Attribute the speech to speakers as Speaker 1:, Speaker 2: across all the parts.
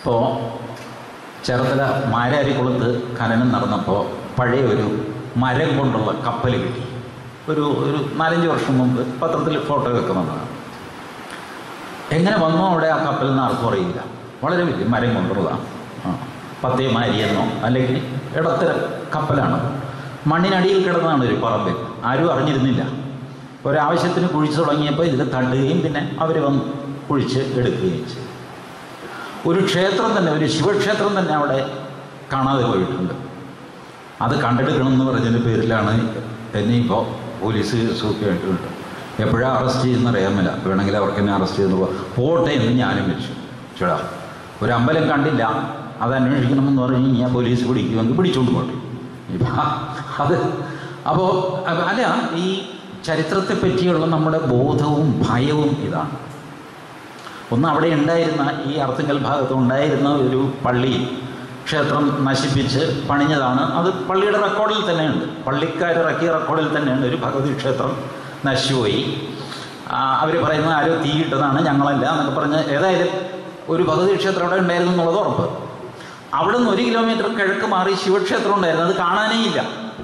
Speaker 1: ഇപ്പോൾ ചേർത്തല മാരാരിക്കുളത്ത് ഖനനം നടന്നപ്പോൾ പഴയ ഒരു മരം കൊണ്ടുള്ള കപ്പൽ കിട്ടി ഒരു ഒരു നാലഞ്ച് വർഷം മുമ്പ് പത്രത്തിൽ ഫോട്ടോ ഒക്കെ വന്നതാണ് എങ്ങനെ വന്നോ അവിടെ ആ കപ്പൽ എന്ന് ആർക്കും അറിയില്ല വളരെ വലിയ മരം കൊണ്ടുള്ളതാണ് ആ പത്തേ മാരിയെന്നോ അല്ലെങ്കിൽ ഇടത്തരം കപ്പലാണ് മണ്ണിനടിയിൽ കിടന്നതാണ് ഒരു പറമ്പിൽ ആരും അറിഞ്ഞിരുന്നില്ല ഒരാവശ്യത്തിന് കുഴിച്ചു തുടങ്ങിയപ്പോൾ ഇതിൽ തള്ളുകയും പിന്നെ അവർ വന്ന് കുഴിച്ച് എടുക്കുകയും ചെയ്തു ഒരു ക്ഷേത്രം തന്നെ ഒരു ശിവക്ഷേത്രം തന്നെ അവിടെ കാണാതെ പോയിട്ടുണ്ട് അത് കണ്ടെടുക്കണം എന്ന് പറഞ്ഞതിൻ്റെ പേരിലാണ് എന്നെ ഇപ്പോൾ പോലീസ് സൂക്കിയായിട്ടുണ്ട് എപ്പോഴാണ് അറസ്റ്റ് ചെയ്യുന്ന അറിയാമല്ല വേണമെങ്കിൽ അവർക്ക് എന്നെ അറസ്റ്റ് ചെയ്യുന്ന പോട്ടെ എന്ന് ഞാനും വെച്ചു ചേടാ ഒരു അമ്പലം കണ്ടില്ല അത് അന്വേഷിക്കണമെന്ന് പറഞ്ഞ് ഞാൻ പോലീസ് പിടിക്കുമെങ്കിൽ പിടിച്ചുകൊണ്ട് പോട്ടെ ഇപ്പം അത് അപ്പോൾ അല്ല ഈ ചരിത്രത്തെ പറ്റിയുള്ള നമ്മുടെ ബോധവും ഭയവും ഇതാണ് ഒന്ന് അവിടെ ഉണ്ടായിരുന്ന ഈ അർത്തുങ്കൽ ഭാഗത്ത് ഉണ്ടായിരുന്ന ഒരു പള്ളി ക്ഷേത്രം നശിപ്പിച്ച് പണിഞ്ഞതാണ് അത് പള്ളിയുടെ റെക്കോർഡിൽ തന്നെയുണ്ട് പള്ളിക്കാരിറക്കിയ റെക്കോർഡിൽ തന്നെയുണ്ട് ഒരു ഭഗവതി ക്ഷേത്രം നശിച്ചുപോയി അവർ പറയുന്നത് ആരോ തീയിട്ടതാണ് ഞങ്ങളല്ല എന്നൊക്കെ പറഞ്ഞ് ഏതായാലും ഒരു ഭഗവതി ക്ഷേത്രം അവിടെ ഉണ്ടായിരുന്നു എന്നുള്ളത് ഉറപ്പ് അവിടെ നിന്ന് ഒരു കിലോമീറ്റർ കിഴക്ക് മാറി ശിവക്ഷേത്രം ഉണ്ടായിരുന്നു അത് കാണാനേ ഇല്ല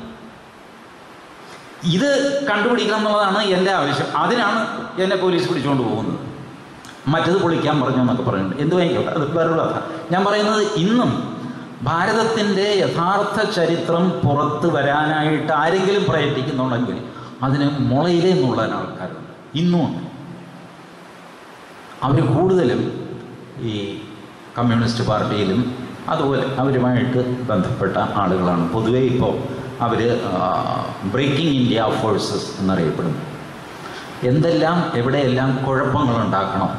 Speaker 1: ഇത് കണ്ടുപിടിക്കണം എന്നുള്ളതാണ് എൻ്റെ ആവശ്യം അതിനാണ് എന്നെ പോലീസ് പിടിച്ചുകൊണ്ട് പോകുന്നത് മറ്റത് പൊളിക്കാൻ പറഞ്ഞു എന്നൊക്കെ പറയുന്നുണ്ട് എന്ത് വാങ്ങിക്കോട്ടെ അത് വേറൊരു കഥ ഞാൻ പറയുന്നത് ഇന്നും ഭാരതത്തിൻ്റെ യഥാർത്ഥ ചരിത്രം പുറത്ത് വരാനായിട്ട് ആരെങ്കിലും പ്രയത്നിക്കുന്നുണ്ടെങ്കിൽ അതിന് മുളയിലേ നുള്ളാൻ ആൾക്കാരുണ്ട് ഇന്നുമുണ്ട് അവർ കൂടുതലും ഈ കമ്മ്യൂണിസ്റ്റ് പാർട്ടിയിലും അതുപോലെ അവരുമായിട്ട് ബന്ധപ്പെട്ട ആളുകളാണ് പൊതുവേ ഇപ്പോൾ അവർ ബ്രേക്കിംഗ് ഇന്ത്യ ഫോഴ്സസ് എന്നറിയപ്പെടുന്നു എന്തെല്ലാം എവിടെയെല്ലാം കുഴപ്പങ്ങൾ ഉണ്ടാക്കണം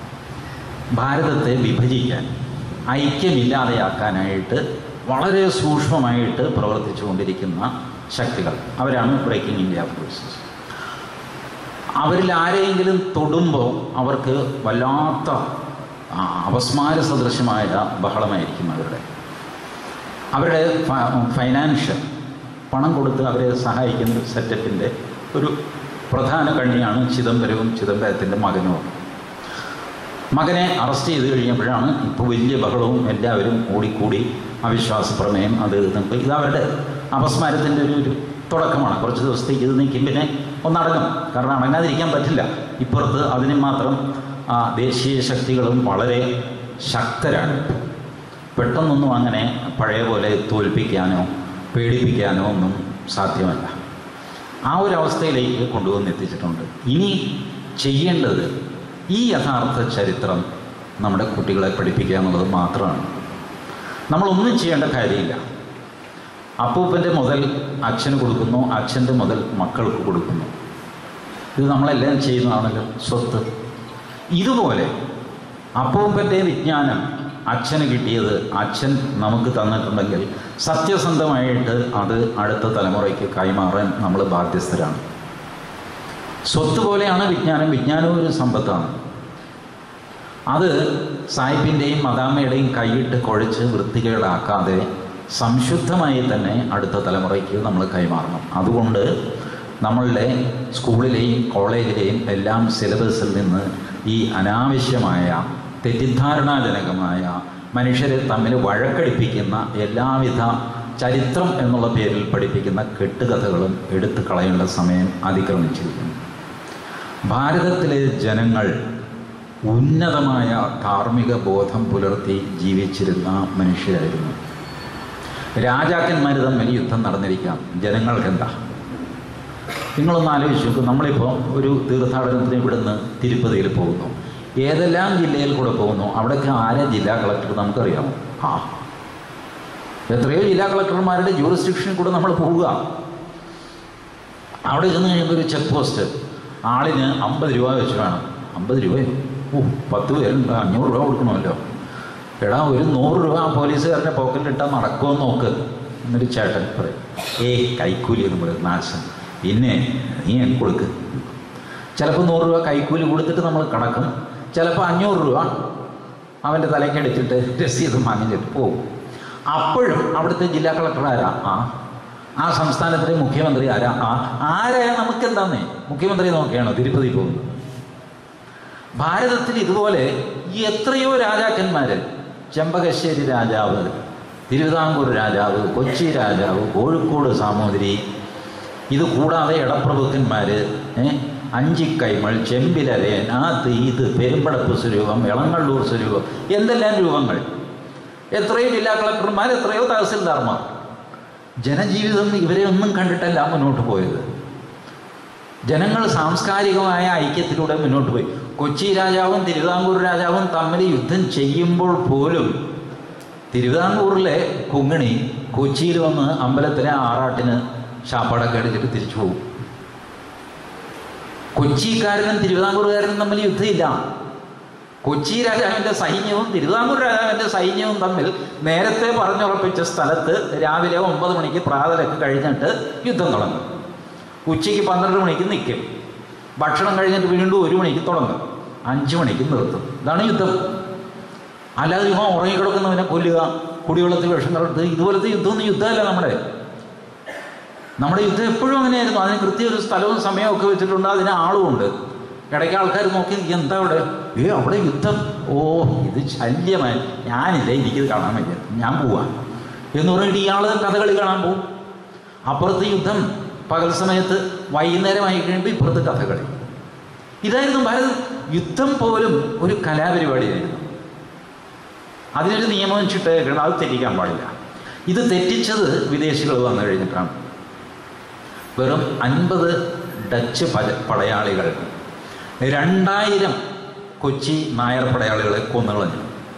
Speaker 1: ഭാരതത്തെ വിഭജിക്കാൻ ഐക്യമില്ലാതെയാക്കാനായിട്ട് വളരെ സൂക്ഷ്മമായിട്ട് പ്രവർത്തിച്ചുകൊണ്ടിരിക്കുന്ന ശക്തികൾ അവരാണ് ബ്രേക്കിംഗ് ഇന്ത്യ ഫോഴ്സസ് അവരിൽ ആരെയെങ്കിലും തൊടുമ്പോൾ അവർക്ക് വല്ലാത്ത ആ, അപസ്മാര സദൃശമായ ബഹളമായിരിക്കും അവരുടെ അവരുടെ ഫ- ഫൈനാൻഷ്യൽ പണം കൊടുത്ത് അവരെ സഹായിക്കുന്ന ഒരു സെറ്റപ്പിൻ്റെ ഒരു പ്രധാന കണ്ണിയാണ് ചിദംബരവും ചിദംബരത്തിൻ്റെ മകനും ഒക്കെ. മകനെ അറസ്റ്റ് ചെയ്ത് കഴിഞ്ഞപ്പോഴാണ് ഇപ്പോൾ വലിയ ബഹളവും എല്ലാവരും ഓടിക്കൂടി അവിശ്വാസ പ്രമേയം അത് ഇത് എന്നൊക്കെ. ഇത് അവരുടെ അപസ്മാരത്തിൻ്റെ ഒരു ഒരു തുടക്കമാണ് കുറച്ച് ദിവസത്തേക്ക് ഇത് നിൽക്കും പിന്നെ ഒന്നടങ്ങും കാരണം അടങ്ങാതിരിക്കാൻ പറ്റില്ല ഇപ്പുറത്ത് അതിന് മാത്രം ആ, ദേശീയ ശക്തികളും വളരെ ശക്തരാണ് പെട്ടെന്നൊന്നും അങ്ങനെ പഴയ പോലെ തോൽപ്പിക്കാനോ പേടിപ്പിക്കാനോ ഒന്നും സാധ്യമല്ല ആ ഒരു അവസ്ഥയിലേക്ക് കൊണ്ടുവന്ന് എത്തിച്ചിട്ടുണ്ട് ഇനി ചെയ്യേണ്ടത് ഈ യഥാർത്ഥ ചരിത്രം നമ്മുടെ കുട്ടികളെ പഠിപ്പിക്കുക എന്നുള്ളത് മാത്രമാണ് നമ്മളൊന്നും ചെയ്യേണ്ട കാര്യമില്ല അപ്പൂപ്പൻ്റെ മുതൽ അച്ഛന് കൊടുക്കുന്നു അച്ഛൻ്റെ മുതൽ മക്കൾക്ക് കൊടുക്കുന്നു ഇത് നമ്മളെല്ലാം ചെയ്യുന്നതാണല്ലോ സ്വത്ത് ഇതുപോലെ അപ്പൂപ്പൻ്റെ വിജ്ഞാനം അച്ഛന് കിട്ടിയത് അച്ഛൻ നമുക്ക് തന്നിട്ടുണ്ടെങ്കിൽ സത്യസന്ധമായിട്ട് അത് അടുത്ത തലമുറയ്ക്ക് കൈമാറാൻ നമ്മൾ ബാധ്യസ്ഥരാണ് സ്വത്ത് പോലെയാണ് വിജ്ഞാനം വിജ്ഞാനവും ഒരു സമ്പത്താണ് അത് സായിപ്പിൻ്റെയും മദാമ്മയുടെയും കൈയിട്ട് കുഴച്ച് വൃത്തികേടാക്കാതെ സംശുദ്ധമായി തന്നെ അടുത്ത തലമുറയ്ക്ക് നമ്മൾ കൈമാറണം അതുകൊണ്ട് നമ്മളുടെ സ്കൂളിലെയും കോളേജിലെയും എല്ലാം സിലബസിൽ നിന്ന് ഈ അനാവശ്യമായ തെറ്റിദ്ധാരണാജനകമായ മനുഷ്യരെ തമ്മിൽ വഴക്കടിപ്പിക്കുന്ന എല്ലാവിധ ചരിത്രം എന്നുള്ള പേരിൽ പഠിപ്പിക്കുന്ന കെട്ടുകഥകളും എടുത്തു കളയേണ്ട സമയം അതിക്രമിച്ചിരിക്കുന്നു ഭാരതത്തിലെ ജനങ്ങൾ ഉന്നതമായ ധാർമ്മിക ബോധം പുലർത്തി ജീവിച്ചിരുന്ന മനുഷ്യരായിരുന്നു രാജാക്കന്മാർ തമ്മിൽ യുദ്ധം നടന്നിരിക്കാം ജനങ്ങൾക്കെന്താ നിങ്ങളൊന്ന് ആലോചിച്ച് നോക്കും നമ്മളിപ്പോൾ ഒരു തീർത്ഥാടനത്തിന് ഇവിടുന്ന് തിരുപ്പതിയിൽ പോകുന്നു ഏതെല്ലാം ജില്ലയിൽ കൂടെ പോകുന്നു അവിടെയൊക്കെ ആരാ ജില്ലാ കളക്ടർ നമുക്കറിയാമോ ആ എത്രയോ ജില്ലാ കളക്ടർമാരുടെ ജൂറിസ്ഡിക്ഷനിൽ കൂടെ നമ്മൾ പോവുക അവിടെ ചെന്ന് കഴിയുമ്പോൾ ഒരു ചെക്ക് പോസ്റ്റ് ആളിന് അമ്പത് രൂപ വെച്ച് വേണം അമ്പത് രൂപയോ ഓ പത്ത് പേരുണ്ട് അഞ്ഞൂറ് രൂപ കൊടുക്കണമല്ലോ എടാ ഒരു നൂറ് രൂപ ആ പോലീസുകാരൻ്റെ പോക്കറ്റിലിട്ടാൽ നടക്കുമോ നോക്ക് എന്നൊരു ചേട്ടൻ പറയും ഏയ് കൈക്കൂലി എന്ന് പറയും നാശം പിന്നെ നീ അങ്ങ് കൊടുക്ക് ചിലപ്പോൾ നൂറ് രൂപ കൈക്കൂലി കൊടുത്തിട്ട് നമ്മൾ കടക്കും ചിലപ്പോൾ അഞ്ഞൂറ് രൂപ അവൻ്റെ തലയ്ക്ക് അടിച്ചിട്ട് രസീത് വാങ്ങിച്ചിട്ട് പോകും അപ്പോഴും അവിടുത്തെ ജില്ലാ കളക്ടർ ആരാ ആ ആ സംസ്ഥാനത്തിലെ മുഖ്യമന്ത്രി ആരാ ആ ആരായ നമുക്കെന്താന്നേ മുഖ്യമന്ത്രി നോക്കിയാണോ തിരുപ്പതി പോകുന്നത് ഭാരതത്തിൽ ഇതുപോലെ എത്രയോ രാജാക്കന്മാർ ചെമ്പകശ്ശേരി രാജാവ് തിരുവിതാംകൂർ രാജാവ് കൊച്ചി രാജാവ് കോഴിക്കോട് സാമൂതിരി ഇത് കൂടാതെ ഇടപ്രഭുക്കന്മാർ അഞ്ചിക്കൈമൾ ചെമ്പിലരയൻ ആ തീത് പെരുമ്പടപ്പ് സ്വരൂപം ഇളങ്ങള്ളൂർ സ്വരൂപം എന്തെല്ലാം രൂപങ്ങൾ എത്രയോ ജില്ലാ കളക്ടർമാർ എത്രയോ തഹസിൽദാർമാർ ജനജീവിതം ഇവരെ ഒന്നും കണ്ടിട്ടല്ല മുന്നോട്ട് പോയത് ജനങ്ങൾ സാംസ്കാരികമായ ഐക്യത്തിലൂടെ മുന്നോട്ട് പോയി കൊച്ചി രാജാവും തിരുവിതാംകൂർ രാജാവും തമ്മിൽ യുദ്ധം ചെയ്യുമ്പോൾ പോലും തിരുവിതാംകൂറിലെ കുങ്ങിണി കൊച്ചിയിൽ വന്ന് അമ്പലത്തിലെ ആറാട്ടിന് ശാപ്പാടൊക്കെ അടിച്ചിട്ട് തിരിച്ചു പോകും കൊച്ചിക്കാരനും തിരുവിതാംകൂറുകാരനും തമ്മിൽ യുദ്ധമില്ല കൊച്ചി രാജാവിൻ്റെ സൈന്യവും തിരുവിതാംകൂർ രാജാവിൻ്റെ സൈന്യവും തമ്മിൽ നേരത്തെ പറഞ്ഞുറപ്പിച്ച സ്ഥലത്ത് രാവിലെ ഒമ്പത് മണിക്ക് പ്രാതലൊക്കെ കഴിഞ്ഞിട്ട് യുദ്ധം തുടങ്ങും ഉച്ചയ്ക്ക് പന്ത്രണ്ട് മണിക്ക് നിൽക്കും ഭക്ഷണം കഴിഞ്ഞിട്ട് വീണ്ടും ഒരു മണിക്ക് തുടങ്ങും അഞ്ച് മണിക്ക് നിർത്തും ഇതാണ് യുദ്ധം അല്ലാതെ ഇവ ഉറങ്ങിക്കിടക്കുന്നവനെ കൊല്ലുക കുടിവെള്ളത്തിൽ വിഷം കലർത്തുക ഇതുപോലത്തെ യുദ്ധമൊന്നും യുദ്ധമല്ല നമ്മുടെ നമ്മുടെ യുദ്ധം എപ്പോഴും അങ്ങനെയായിരുന്നു അതിന് കൃത്യ ഒരു സ്ഥലവും സമയവും ഒക്കെ വെച്ചിട്ടുണ്ട് അതിന് ആളുമുണ്ട് ഇടയ്ക്ക് ആൾക്കാർ നോക്കി നിൽക്കുക എന്താ അവിടെ ഏ അവിടെ യുദ്ധം ഓ ഇത് ശല്യമായി ഞാനില്ല എനിക്കിത് കാണാൻ വയ്യ ഞാൻ പോവാ എന്ന് പറഞ്ഞിട്ട് ഇയാൾ കഥകളി കാണാൻ പോവും അപ്പുറത്ത് യുദ്ധം പകൽ സമയത്ത് വൈകുന്നേരമായി കഴിയുമ്പോൾ ഇപ്പുറത്ത് കഥകളി ഇതായിരുന്നു ഭാരതം യുദ്ധം പോലും ഒരു കലാപരിപാടിയായിരുന്നു അതിനൊരു നിയമം ചിട്ടയൊക്കെയാണ് അത് തെറ്റിക്കാൻ പാടില്ല ഇത് തെറ്റിച്ചത് വിദേശികൾ വന്നു കഴിഞ്ഞിട്ടാണ് വെറും അൻപത് ഡച്ച് പല പടയാളികൾ രണ്ടായിരം കൊച്ചി നായർ പടയാളികളെ കൊന്നുകളഞ്ഞു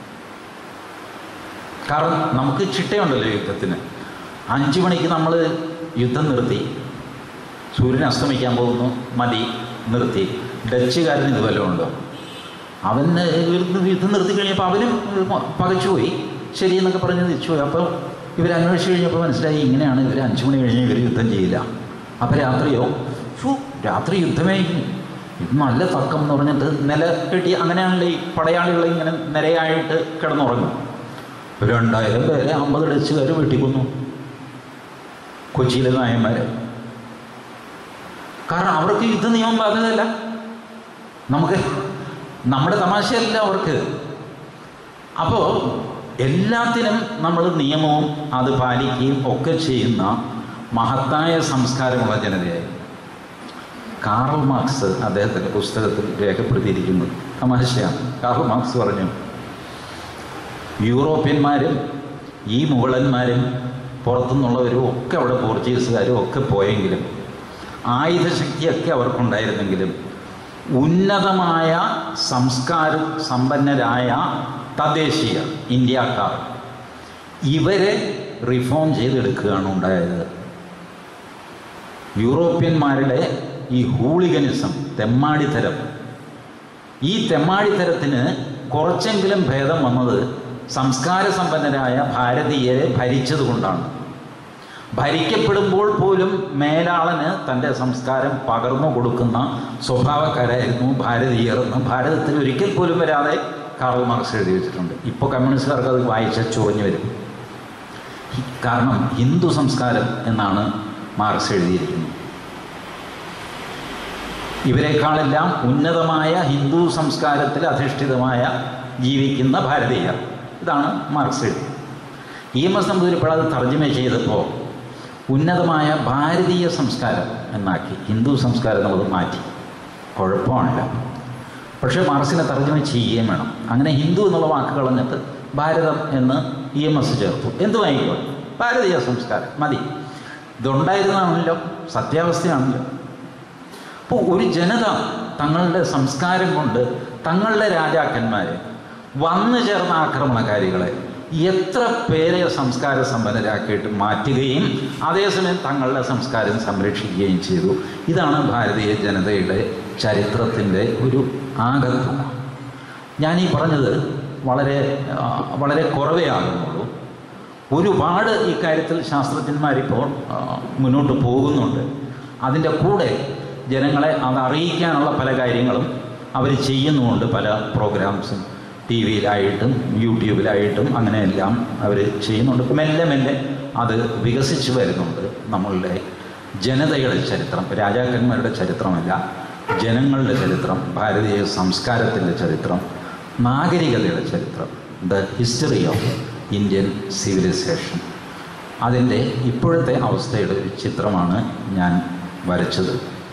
Speaker 1: കാരണം നമുക്ക് ചിട്ടയുണ്ടല്ലോ യുദ്ധത്തിന് അഞ്ച് മണിക്ക് നമ്മൾ യുദ്ധം നിർത്തി സൂര്യൻ അസ്തമിക്കാൻ പോകുന്നു മതി നിർത്തി ഡച്ചുകാരന് ഇത് വല്ലതും ഉണ്ടോ അവന് യുദ്ധം നിർത്തി കഴിഞ്ഞപ്പോൾ അവനും പകച്ചുപോയി ശരി എന്നൊക്കെ പറഞ്ഞ് തിരിച്ചുപോയി അപ്പോൾ ഇവർ അന്വേഷിച്ച് കഴിഞ്ഞപ്പോൾ മനസ്സിലായി ഇങ്ങനെയാണ് ഇവർ അഞ്ചു മണി കഴിഞ്ഞ് ഇവർ യുദ്ധം ചെയ്യില്ല അപ്പോൾ രാത്രിയോ ഷൂ രാത്രി യുദ്ധമേ ഇത് നല്ല തർക്കം എന്ന് പറഞ്ഞിട്ട് നില കെട്ടി അങ്ങനെയാണല്ലോ ഈ പടയാളികൾ ഇങ്ങനെ നിരയായിട്ട് കിടന്നുറങ്ങും രണ്ടായിരം പേരെ അമ്പത് ഡച്ചുകാർ വെട്ടിക്കൊന്നു കൊച്ചിയിലെ നായന്മാരെ കാരണം അവർക്ക് യുദ്ധ നിയമം പറഞ്ഞതല്ല നമുക്ക് നമ്മുടെ തമാശയല്ല അവർക്ക് അപ്പോൾ എല്ലാത്തിനും നമ്മൾ നിയമവും അത് പാലിക്കുകയും ഒക്കെ ചെയ്യുന്ന മഹത്തായ സംസ്കാരമുള്ള ജനതയായി കാറൽ മാർക്സ് അദ്ദേഹത്തിൻ്റെ പുസ്തകത്തിൽ രേഖപ്പെടുത്തിയിരിക്കുന്നത് തമാശയാണ് കാറൽ മാർക്സ് പറഞ്ഞു യൂറോപ്യന്മാരും ഈ മുഗളന്മാരും പുറത്തുനിന്നുള്ളവരും ഒക്കെ അവിടെ പോർച്ചുഗീസുകാരും ഒക്കെ പോയെങ്കിലും ആയുധശക്തിയൊക്കെ അവർക്കുണ്ടായിരുന്നെങ്കിലും ഉന്നതമായ സംസ്കാര സമ്പന്നരായ തദ്ദേശീയ ഇന്ത്യക്കാർ ഇവരെ റിഫോം ചെയ്തെടുക്കുകയാണ് ഉണ്ടായത് യൂറോപ്യന്മാരുടെ ഈ ഹൂളിഗനിസം തെമ്മാടിത്തരം ഈ തെമ്മാടിത്തരത്തിന് കുറച്ചെങ്കിലും ഭേദം വന്നത് സംസ്കാര സമ്പന്നരായ ഭാരതീയരെ ഭരിച്ചതുകൊണ്ടാണ് ഭരിക്കപ്പെടുമ്പോൾ പോലും മേലാളന് തൻ്റെ സംസ്കാരം പകർന്നു കൊടുക്കുന്ന സ്വഭാവക്കാരായിരുന്നു ഭാരതീയർ എന്ന് ഭാരതത്തിൽ ഒരിക്കൽ പോലും വരാതെ കാറൽ മാർക്സ് എഴുതി വെച്ചിട്ടുണ്ട് ഇപ്പോൾ കമ്മ്യൂണിസ്റ്റുകാർക്ക് അത് വായിച്ച ചൊറിഞ്ഞു വരും കാരണം ഹിന്ദു സംസ്കാരം എന്നാണ് മാർക്സ് എഴുതിയിരിക്കുന്നത് ഇവരെക്കാളെല്ലാം ഉന്നതമായ ഹിന്ദു സംസ്കാരത്തിൽ അധിഷ്ഠിതമായ ജീവിക്കുന്ന ഭാരതീയർ ഇതാണ് മാർക്സ് എഴുതി ഇ എം എസ് നമ്പൂതിരിപ്പോൾ അത് തർജ്ജമ ചെയ്തപ്പോൾ ഉന്നതമായ ഭാരതീയ സംസ്കാരം എന്നാക്കി ഹിന്ദു സംസ്കാരം എന്നുള്ളത് മാറ്റി കുഴപ്പമാണില്ല പക്ഷേ മാർക്സിനെ തർജ്ജമ ചെയ്യുകയും വേണം അങ്ങനെ ഹിന്ദു എന്നുള്ള വാക്ക് കളഞ്ഞിട്ട് ഭാരതം എന്ന് ഇ എം എസ് ചേർത്തു എന്ത് വാങ്ങിക്കോ ഭാരതീയ സംസ്കാരം മതി ഇതുണ്ടായിരുന്നാണല്ലോ സത്യാവസ്ഥയാണല്ലോ അപ്പോൾ ഒരു ജനത തങ്ങളുടെ സംസ്കാരം കൊണ്ട് തങ്ങളുടെ രാജാക്കന്മാരെ വന്നു ചേർന്ന ആക്രമണകാരികളെ എത്ര പേരെ സംസ്കാര സമ്പന്നരാക്കിയിട്ട് മാറ്റുകയും അതേസമയം തങ്ങളുടെ സംസ്കാരം സംരക്ഷിക്കുകയും ചെയ്തു ഇതാണ് ഭാരതീയ ജനതയുടെ ചരിത്രത്തിൻ്റെ ഒരു ആകത്തുക ഞാൻ ഈ പറഞ്ഞത് വളരെ ആ, വളരെ കുറവേ ആകുന്നുള്ളൂ ഒരുപാട് ഇക്കാര്യത്തിൽ ശാസ്ത്രജ്ഞന്മാരിപ്പോൾ ആ, മുന്നോട്ട് പോകുന്നുണ്ട് അതിൻ്റെ കൂടെ ജനങ്ങളെ അത് അറിയിക്കാനുള്ള പല കാര്യങ്ങളും അവർ ചെയ്യുന്നുമുണ്ട് പല പ്രോഗ്രാംസും ടി വിയിലായിട്ടും യൂട്യൂബിലായിട്ടും അങ്ങനെയെല്ലാം അവർ ചെയ്യുന്നുണ്ട് ഇപ്പം മെല്ലെ മെല്ലെ അത് വികസിച്ച് വരുന്നുണ്ട് നമ്മളുടെ ജനതയുടെ ചരിത്രം രാജാക്കന്മാരുടെ ചരിത്രമല്ല ജനങ്ങളുടെ ചരിത്രം ഭാരതീയ സംസ്കാരത്തിൻ്റെ ചരിത്രം നാഗരികതയുടെ ചരിത്രം the history of Indian civilisation അതിൻ്റെ ഇപ്പോഴത്തെ അവസ്ഥയുടെ ഒരു ചിത്രമാണ് ഞാൻ വരച്ചത്